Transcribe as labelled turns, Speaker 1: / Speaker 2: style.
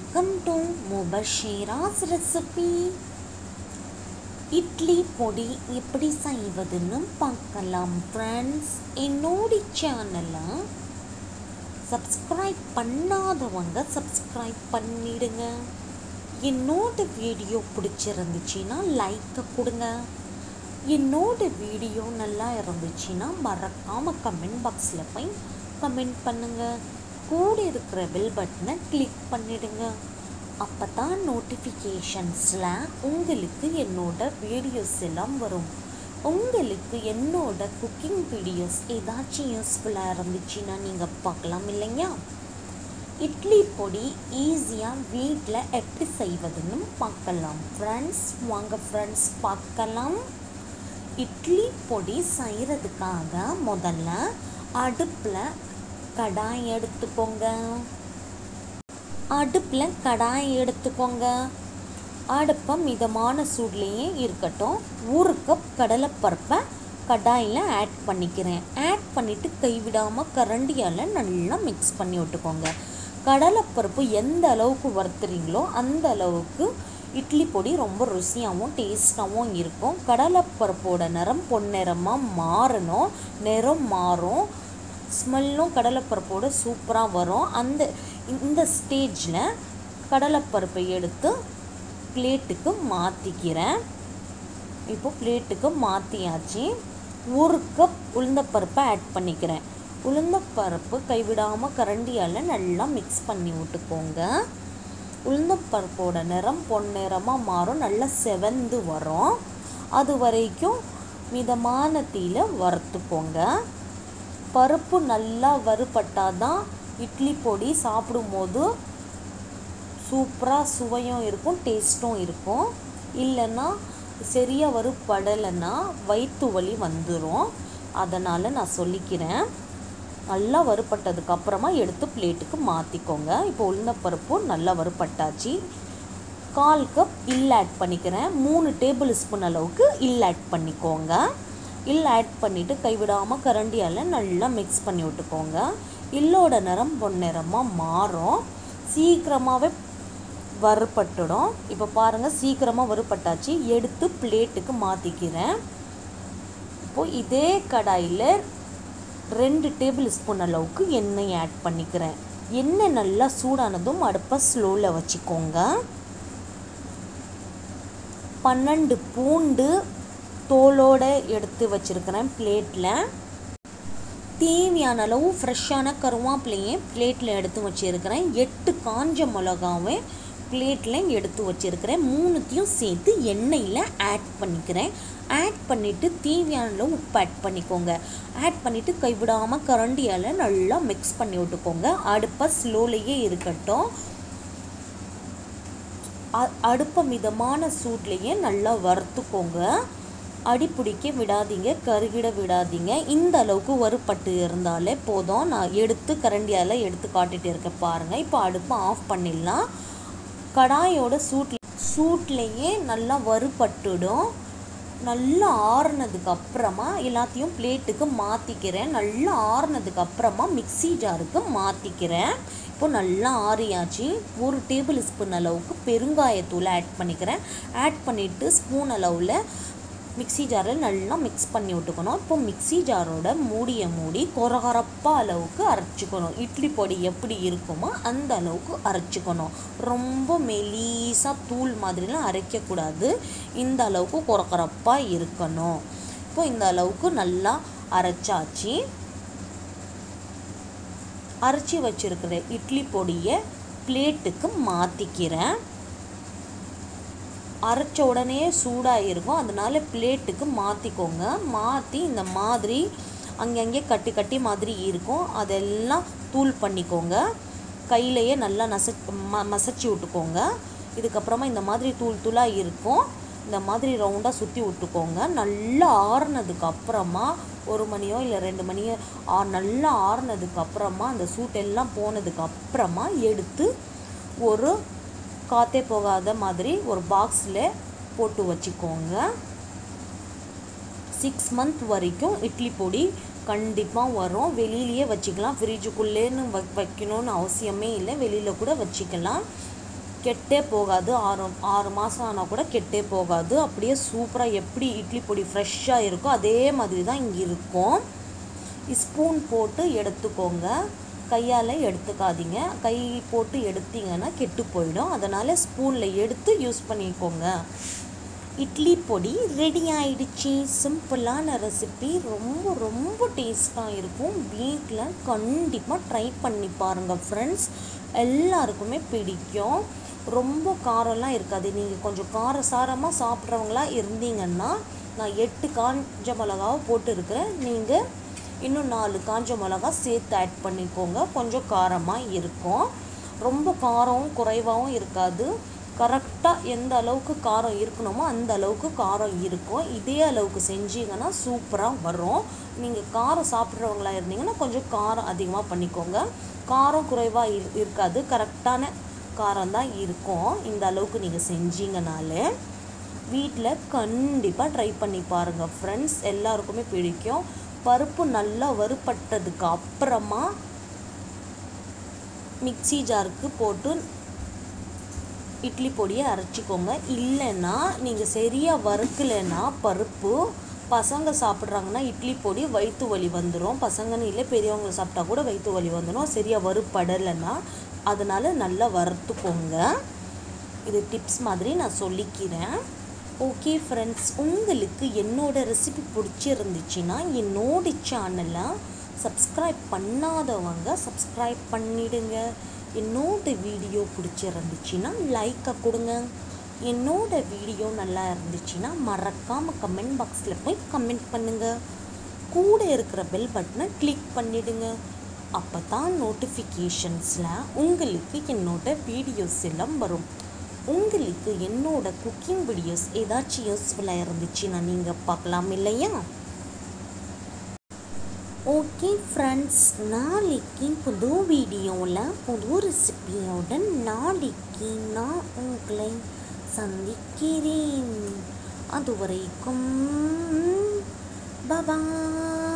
Speaker 1: welcome to Mubashira's recipe idli பொடி எப்படி செய்வதுன்னு பார்க்கலாம் ஃப்ரெண்ட்ஸ் என்னோட சேனலை சப்ஸ்கிரைப் பண்ணாதவங்க சப்ஸ்கிரைப் பண்ணிடுங்க என்னோட வீடியோ பிடிச்சிருந்துச்சின்னா லைக்கை கொடுங்க என்னோட வீடியோ நல்லா இருந்துச்சுன்னா மறக்காமல் கமெண்ட் பாக்ஸில் போய் கமெண்ட் பண்ணுங்கள் கூட இருக்கிற பெல் பட்டனை கிளிக் பண்ணிடுங்க அப்போ தான் நோட்டிஃபிகேஷன்ஸில் உங்களுக்கு என்னோட வீடியோஸ் எல்லாம் வரும் உங்களுக்கு என்னோட குக்கிங் வீடியோஸ் ஏதாச்சும் யூஸ்ஃபுல்லாக இருந்துச்சுன்னா நீங்கள் பார்க்கலாம் இல்லைங்க இட்லி பொடி ஈஸியாக வீட்டில் எப்படி செய்வதுன்னு பார்க்கலாம் ஃப்ரெண்ட்ஸ் வாங்க ஃப்ரெண்ட்ஸ் பார்க்கலாம் இட்லி பொடி செய்கிறதுக்காக முதல்ல அடுப்பில் கடாய் எடுத்துக்கோங்க அடுப்பில் கடாய் எடுத்துக்கோங்க அடுப்பை மிதமான சூட்லேயே இருக்கட்டும் ஒரு கப் கடலைப்பருப்பை கடாயில் ஆட் பண்ணிக்கிறேன் ஆட் பண்ணிவிட்டு கைவிடாமல் கரண்டியால் நல்லா மிக்ஸ் பண்ணி விட்டுக்கோங்க கடலைப்பருப்பு எந்த அளவுக்கு வறுத்துறீங்களோ அந்த அளவுக்கு இட்லி பொடி ரொம்ப ருசியாகவும் டேஸ்ட்டாகவும் இருக்கும் கடலைப்பருப்போட நிறம் பொன்னிறமாக மாறணும் நிறம் மாறும் ஸ்மெல்லும் கடலைப்பருப்போட சூப்பராக வரும் அந்த இந்த ஸ்டேஜில் கடலைப்பருப்பை எடுத்து பிளேட்டுக்கு மாற்றிக்கிறேன் இப்போ பிளேட்டுக்கு மாற்றியாச்சு ஒரு கப் உளுந்தப்பருப்பை ஆட் பண்ணிக்கிறேன் உளுந்தப்பருப்பு கைவிடாமல் கரண்டியால் நல்லா மிக்ஸ் பண்ணி விட்டுக்கோங்க உளுந்தப்பருப்போட நிறம் பொன்னிறமாக மாறும் நல்லா செவந்து வரும் அது வரைக்கும் மிதமான தீயில வறுத்துக்கோங்க பருப்பு நல்லா வறுபட்டால் தான் இட்லி பொடி சாப்பிடும்போது சூப்பராக சுவையும் இருக்கும் டேஸ்ட்டும் இருக்கும் இல்லைன்னா சரியாக வறுபடலைன்னா வயிற்று வலி வந்துடும் அதனால் நான் சொல்லிக்கிறேன் நல்லா வறுபட்டதுக்கு அப்புறமா எடுத்து பிளேட்டுக்கு மாற்றிக்கோங்க இப்போ உளுந்தப்பருப்பு நல்லா வறுபட்டாச்சு கால் கப் இல் ஆட் பண்ணிக்கிறேன் மூணு டேபிள் ஸ்பூன் அளவுக்கு இல் ஆட் பண்ணிக்கோங்க இல் ஆட் பண்ணிவிட்டு கைவிடாமல் கரண்டியால் நல்லா மிக்ஸ் பண்ணி விட்டுக்கோங்க இல்லோட நிறம் பொன்னிறமாக மாறும் சீக்கிரமாகவே வறுபட்டுடும் இப்போ பாருங்கள் சீக்கிரமாக வறுபட்டாச்சு எடுத்து பிளேட்டுக்கு மாற்றிக்கிறேன் இப்போது இதே கடாயில் ரெண்டு டேபிள் ஸ்பூன் அளவுக்கு எண்ணெய் ஆட் பண்ணிக்கிறேன் எண்ணெய் நல்லா சூடானதும் அடுப்பை ஸ்லோவில் வச்சுக்கோங்க பன்னெண்டு பூண்டு தோலோடு எடுத்து வச்சுருக்கிறேன் பிளேட்டில் தேவையான அளவு ஃப்ரெஷ்ஷான கருவேப்பிலையே பிளேட்டில் எடுத்து வச்சுருக்கிறேன் எட்டு காஞ்ச மிளகாவே பிளேட்டில் எடுத்து வச்சுருக்கிறேன் மூணுத்தையும் சேர்த்து எண்ணெயில் ஆட் பண்ணிக்கிறேன் ஆட் பண்ணிவிட்டு தேவையான அளவு உப்பு ஆட் பண்ணிக்கோங்க ஆட் பண்ணிவிட்டு கைவிடாமல் கரண்டியால் நல்லா மிக்ஸ் பண்ணி விட்டுக்கோங்க அடுப்பை ஸ்லோலையே இருக்கட்டும் அடுப்பை மிதமான சூட்லேயே நல்லா வறுத்துக்கோங்க அடி பிடிக்க விடாதீங்க கருகிட விடாதீங்க இந்த அளவுக்கு வறுப்பட்டு இருந்தாலே போதும் நான் எடுத்து கரண்டியால் எடுத்து காட்டிகிட்டு இருக்கேன் பாருங்கள் இப்போ அடுப்பை ஆஃப் பண்ணிடலாம் கடாயோட சூட் சூட்லேயே நல்லா வறுபட்டுடும் நல்லா ஆறுனதுக்கு அப்புறமா எல்லாத்தையும் பிளேட்டுக்கு மாற்றிக்கிறேன் நல்லா ஆறுனதுக்கு அப்புறமா மிக்சி ஜாருக்கு மாற்றிக்கிறேன் இப்போ நல்லா ஆறியாச்சு ஒரு டேபிள் ஸ்பூன் அளவுக்கு பெருங்காயத்தூள் ஆட் பண்ணிக்கிறேன் ஆட் பண்ணிவிட்டு ஸ்பூன் அளவில் மிக்சி ஜாரில் நல்லா மிக்ஸ் பண்ணி விட்டுக்கணும் இப்போ மிக்சி ஜாரோட மூடியை மூடி கொரகரப்பாக அளவுக்கு அரைச்சிக்கணும் இட்லி பொடி எப்படி இருக்குமோ அந்த அளவுக்கு அரைச்சிக்கணும் ரொம்ப மெலீஸாக தூள் மாதிரிலாம் அரைக்கக்கூடாது இந்த அளவுக்கு கொரகரப்பாக இருக்கணும் இப்போ இந்த அளவுக்கு நல்லா அரைச்சாச்சு அரைச்சி வச்சுருக்கிற இட்லி பொடியை பிளேட்டுக்கு மாற்றிக்கிறேன் அரைச்ச உடனே சூடாக இருக்கும் அதனால பிளேட்டுக்கு மாற்றிக்கோங்க மாற்றி இந்த மாதிரி அங்கங்கே கட்டி கட்டி மாதிரி இருக்கும் அதெல்லாம் தூள் பண்ணிக்கோங்க கையிலையே நல்லா நச ம மசச்சி விட்டுக்கோங்க இதுக்கப்புறமா இந்த மாதிரி தூள் தூளாக இருக்கும் இந்த மாதிரி ரவுண்டாக சுற்றி விட்டுக்கோங்க நல்லா ஆறுனதுக்கு அப்புறமா ஒரு மணியோ இல்லை ரெண்டு மணியோ நல்லா ஆறுனதுக்கு அப்புறமா அந்த சூட்டெல்லாம் போனதுக்கு அப்புறமா எடுத்து ஒரு காற்றே போகாத மாதிரி ஒரு பாக்ஸில் போட்டு வச்சுக்கோங்க சிக்ஸ் மந்த் வரைக்கும் இட்லி பொடி கண்டிப்பாக வரும் வெளியிலேயே வச்சுக்கலாம் ஃப்ரிட்ஜுக்குள்ளேன்னு வ வைக்கணும்னு அவசியமே இல்லை வெளியில் கூட வச்சுக்கலாம் கெட்டே போகாது ஆறு ஆறு மாதம் ஆனால் கூட கெட்டே போகாது அப்படியே சூப்பராக எப்படி இட்லி பொடி ஃப்ரெஷ்ஷாக இருக்கோ அதே மாதிரி தான் இங்கே இருக்கும் ஸ்பூன் போட்டு எடுத்துக்கோங்க கையால் எடுத்துக்காதீங்க கை போட்டு எடுத்தீங்கன்னா கெட்டு போயிடும் அதனால் ஸ்பூனில் எடுத்து யூஸ் பண்ணிக்கோங்க இட்லி பொடி ரெடி ஆயிடுச்சு சிம்பிளான ரெசிபி ரொம்ப ரொம்ப டேஸ்ட்டாக இருக்கும் வீட்டில் கண்டிப்பாக ட்ரை பண்ணி பாருங்கள் ஃப்ரெண்ட்ஸ் எல்லாருக்குமே பிடிக்கும் ரொம்ப காரம்லாம் இருக்காது நீங்கள் கொஞ்சம் காரசாரமாக சாப்பிட்றவங்களா இருந்தீங்கன்னா நான் எட்டு காஞ்ச மிளகாவை போட்டு இருக்கிறேன் நீங்கள் இன்னும் நாலு காஞ்ச மிளகா சேர்த்து ஆட் பண்ணிக்கோங்க கொஞ்சம் காரமாக இருக்கும் ரொம்ப காரம் குறைவாகவும் இருக்காது கரெக்டாக எந்த அளவுக்கு காரம் இருக்கணுமோ அந்த அளவுக்கு காரம் இருக்கும் இதே அளவுக்கு செஞ்சீங்கன்னா சூப்பராக வரும் நீங்கள் காரம் சாப்பிட்றவங்களா இருந்தீங்கன்னா கொஞ்சம் காரம் அதிகமாக பண்ணிக்கோங்க காரம் குறைவாக இரு இருக்காது கரெக்டான காரம் தான் இருக்கும் இந்த அளவுக்கு நீங்கள் செஞ்சீங்கனாலே வீட்டில் கண்டிப்பாக ட்ரை பண்ணி பாருங்கள் ஃப்ரெண்ட்ஸ் எல்லாருக்குமே பிடிக்கும் பருப்பு நல்லா வறுபட்டதுக்கு அப்புறமா மிக்ஸி ஜாருக்கு போட்டு இட்லி பொடியை அரைச்சிக்கோங்க இல்லைன்னா நீங்கள் சரியாக வறுக்கலைன்னா பருப்பு பசங்க சாப்பிட்றாங்கன்னா இட்லி பொடி வயிற்று வலி வந்துடும் பசங்கன்னு இல்லை பெரியவங்க சாப்பிட்டா கூட வயிற்று வலி வந்துடும் சரியாக வறுப்படலைன்னா அதனால் நல்லா வறுத்துக்கோங்க இது டிப்ஸ் மாதிரி நான் சொல்லிக்கிறேன் ஓகே ஃப்ரெண்ட்ஸ் உங்களுக்கு என்னோட ரெசிபி பிடிச்சிருந்துச்சுன்னா என்னோட சேனலை சப்ஸ்கிரைப் பண்ணாதவங்க சப்ஸ்கிரைப் பண்ணிடுங்க என்னோட வீடியோ பிடிச்சிருந்துச்சுன்னா லைக்கை கொடுங்க என்னோட வீடியோ நல்லா இருந்துச்சுன்னா மறக்காமல் கமெண்ட் பாக்ஸில் போய் கமெண்ட் பண்ணுங்கள் கூட இருக்கிற பெல் பட்டனை கிளிக் பண்ணிடுங்க அப்போ தான் நோட்டிஃபிகேஷன்ஸில் உங்களுக்கு என்னோட வீடியோஸ் எல்லாம் வரும் உங்களுக்கு என்னோட குக்கிங் வீடியோஸ் ஏதாச்சும் யூஸ்ஃபுல்லாக இருந்துச்சுன்னா நீங்கள் பார்க்கலாம் இல்லையா ஓகே ஃப்ரெண்ட்ஸ் நாளைக்கு புது வீடியோவில் புது ரெசிபியோட நாளைக்கு நான் உங்களை சந்திக்கிறேன் அதுவரைக்கும் பபாய்